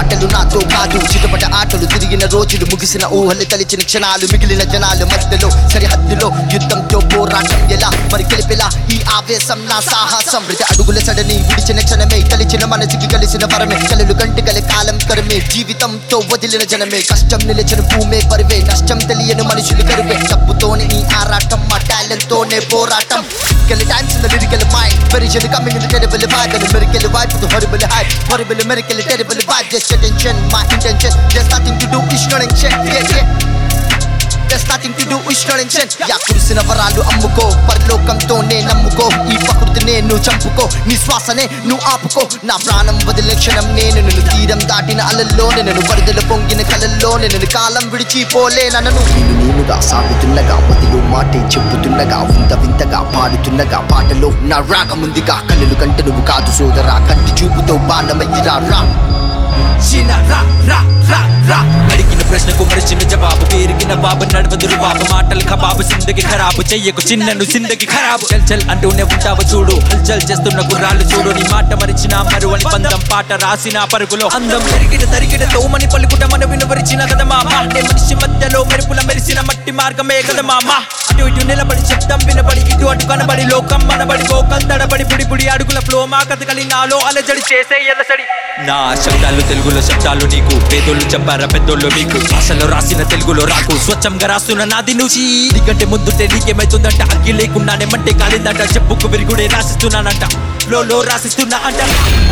మాటలు నాతో కాదు చిటపట ఆటలు తిరిగిన రోజులు ముగిసిన ఊహలు తలిచిన క్షణాలు మిగిలిన జనాలు మధ్యలో సరిహద్దులో యుద్ధంతో పోరాటం ఎలా మరి కలిపెలా ఈ ఆవేశం నా సాహసం ప్రతి అడుగుల సడని విడిచిన క్షణమే కలిచిన మనసుకి కలిసిన వరమే కలలు గంటి గల కాలం కరమే జీవితంతో వదిలిన జనమే కష్టం నిలిచిన భూమే పరివే నష్టం తెలియని మనుషులు కరువే డబ్బుతోనే ఈ ఆరాటం మా టాలెంట్ తోనే పోరాటం Gonna dance in the lyrical mind Very jelly coming in the terrible vibe And the miracle vibe with the horrible hype Horrible miracle, terrible vibe Just attention, my intention There's nothing to do, it's not ancient Yeah, yeah There's nothing to do, it's not ancient యా కురిసిన వరాలు అమ్ముకో పరలోకంతోనే నమ్ముకో ఈ ప్రకృతినే నువ్వు చంపుకో నీ శ్వాసనే నువ్వు ఆపుకో నా ప్రాణం వదిలిన క్షణం నేను నిన్ను తీరం దాటిన అలల్లోనే నేను వరదలు పొంగిన కలల్లోనే నేను కాలం విడిచిపోలే నన్ను నేను నేనుగా సాగుతున్నగా మొదలు మాటే చెప్పుతున్నగా వింత వింతగా పాడుతున్నగా పాటలో నా రాగముందిగా కన్నులు కంటే నువ్వు కాదు సోదరా కంటి చూపుతో బాణమయ్యిరా రా చిన్న రా రా రా రా అడిగిన ప్రశ్నకు మరిచిన జవాబు పేరుకిన బాబు నడవదురు బాబు మాటలు కబాబు సిందకి ఖరాబు చెయ్యకు చిన్నను సిందకి ఖరాబు చల్ చల్ అంటూనే ఉంటావు చూడు హల్చల్ చేస్తున్న కుర్రాళ్ళు చూడు నీ మాట మరిచిన మరువని బంధం పాట రాసిన పరుగులో అందం పెరిగిన తరిగిన తోమని పలుకుట మన వినవరిచిన కదా మామ నే మనిషి మధ్యలో మెరుపుల మెరిసిన మట్టి మార్గమే కదా మామ అటు ఇటు నిలబడి శబ్దం వినబడి ఇటు అటు కనబడి లోకం మనబడి గోకం తడబడి పుడి పుడి అడుగుల ఫ్లో మా కథకలి నాలో అలజడి చేసే ఎలసడి నా శబ్దాలు తెలుగులో శబ్దాలు నీకు పేదోళ్ళు చెప్పారా పెద్దోళ్ళు మీకు భాషలో రాసిన తెలుగులో రాకు స్వచ్ఛంగా రాస్తున్న నాది నుంచి నీకంటే ముందుంటే నీకేమైతుందంట అగ్గి లేకుండానే మంటే కాలిందంట చెప్పుకు విరుగుడే రాసిస్తున్నానంట ఫ్లోలో రాసిస్తున్నా అంట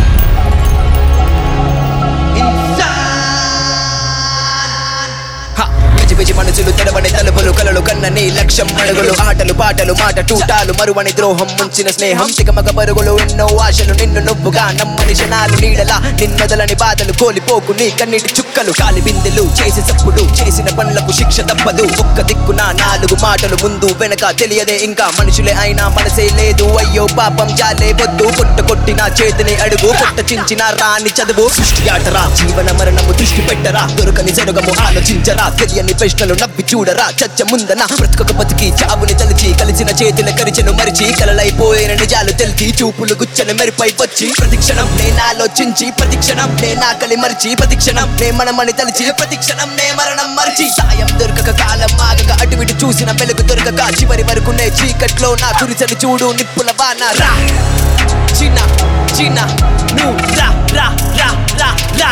హ, పిచ్చి పిచ్చి మనసులు తెడబడి తలుపులు కలలు కన్నని లక్ష్యం అడుగులు ఆటలు పాటలు మాట టూటాలు మరువని ద్రోహం ముంచిన స్నేహం తికమక పరుగులు ఎన్నో ఆశలు నిన్ను నువ్వుగా నమ్మని క్షణాలు నీడలా నిన్నొదలని బాధలు కోలిపోకు నీ కన్నీటి చుక్కలు కాలి బిందెలు చేసి చప్పుడు చేసిన పనులకు శిక్ష తప్పదు ఒక్క దిక్కున నాలుగు మాటలు ముందు వెనక తెలియదే ఇంకా మనుషులే అయినా మనసే లేదు అయ్యో పాపం జాలే వద్దు కొట్ట కొట్టిన చేతిని అడుగు కొట్ట చించిన రాని చదువు సృష్టి ఆటరా జీవన మరణము దృష్టి పెట్టరా దొరకని జరగము ఆలోచించరా తెలియని ప్రశ్నలు నవ్వి చూడరా చచ్చ ముందన బ్రతుకొక బతికి చావుని తలిచి కలిసిన చేతుల కరిచెను మరిచి కలలైపోయిన నిజాలు తెలిసి చూపులు గుచ్చని మెరిపై వచ్చి ప్రతిక్షణం నేను ఆలోచించి ప్రతిక్షణం నేను ఆకలి మరిచి ప్రతిక్షణం నే మనమని తలిచి ప్రతిక్షణం నే మరణం మరిచి సాయం దొరకక కాలం ఆగక అటు ఇటు చూసిన వెలుగు దొరకక చివరి వరకు నే చీకట్లో నా కురిసెలు చూడు నిప్పుల బాణ రా చిన్న చిన్న నువ్వు రా రా రా రా రా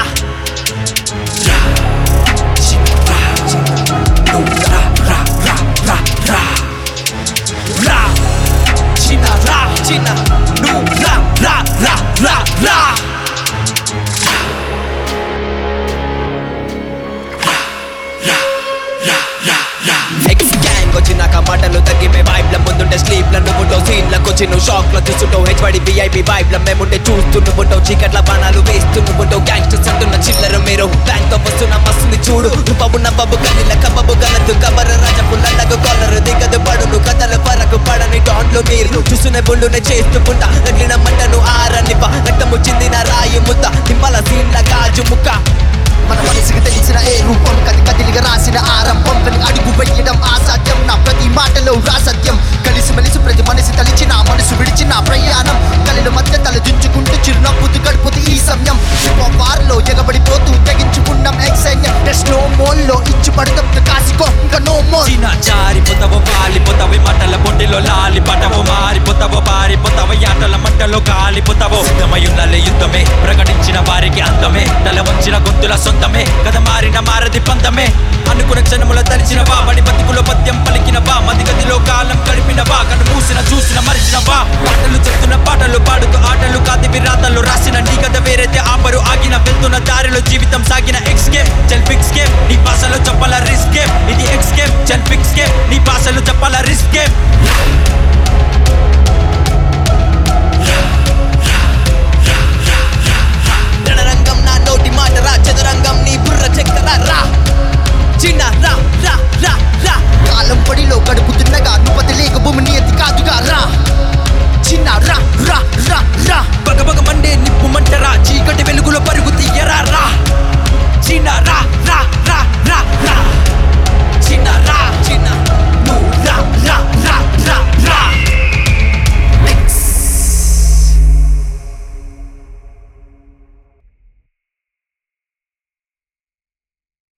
రా చిన్న రా చిన్న నువ్వు రా రా రా రా రా ఎక్స్ గ్యాంగ్ వచ్చినాక మాటలు తగ్గిపోయి వైబ్ల ముందుంటే స్లీప్ ల నువ్వుంటావు సీన్ లకు వచ్చి నువ్వు షాక్ లో తీసుంటావు హెచ్వడి విఐపి వైబ్ ల మేముంటే చూస్తూ నువ్వుంటావు చీకట్ల బాణాలు వేస్తూ నువ్వుంటావు గ్యాంగ్స్టర్స్ అంటున్న చిల్లర మీరు బ్యాంక్ తో వస్తున్న మస్తుని చూడు నువ్వు నా బబ్బు కనిల కబ్బు గలదు కబర రాజ పుల్లలకు కాలరు దిగదు పడును కథలు పరకు పడని డాన్లు నీరు చూసునే బుల్లునే చేస్తుకుంటా తగిలిన మంటను ఆరనిప రక్తము చిందిన రాయి ముద్ద నిమ్మల సీన్ల గాజు ముక్క మన మనసుకి తెలిసిన ఏ రూపం కది కదిలిగా రాసిన ఆరంభం కని అడుగు వెయ్యడం అసాధ్యం నా ప్రతి మాటలో రాసత్యం కలిసి మెలిసి ప్రతి మనిషి తలిచిన మనసు విడిచిన ప్రయాణం కలిల మధ్య తల దించుకుంటూ చిరునవ్వుతూ గడుపుతూ ఈ సమయం వారిలో ఎగబడిపోతూ తెగించుకున్నాం ఎక్సైన్యం స్నో మోల్లో ఇచ్చి పడతాం కాసుకో ఇంకా నో మోర్ చిన్న జారిపోతావో పాలిపోతావు మంటల పొండిలో లాలిపటవో మారిపోతావో పారిపోతావు ఆటల మంటలో కాలిపోతావో సిద్ధమయున్నలే యుద్ధమే ప్రకటించిన వారికి అందమే తల వంచిన గొంతుల సొంతమే కథ మారిన మారది పంతమే అనుకున్న క్షణముల తలిచిన వా బడి బతుకులో పద్యం పలికిన వా మది గదిలో కాలం గడిపిన వా కను మూసిన చూసిన మరిచిన వా పాటలు చెప్తున్న పాటలు పాడుతూ ఆటలు కాది విరాతలు రాసిన నీ కథ వేరైతే ఆపరు ఆగిన వెళ్తున్న దారిలో జీవితం సాగిన ఎక్స్ గేమ్ చల్ ఫిక్స్ గేమ్ నీ భాషలో చెప్పాల రిస్క్ గేమ్ ఇది ఎక్స్ గేమ్ చల్ ఫిక్స్ గేమ్ నీ భాషలో చెప్పాల రిస్క్ గేమ్ రణరంగం నా నోటి మాట రా చదరంగం నీ బుర్ర చెక్కరా రా చిన్న రా రా రా రా కాలం పడిలో గడుపుతున్నగా నువ్వు లేక భూమి నియతి కాదుగా రా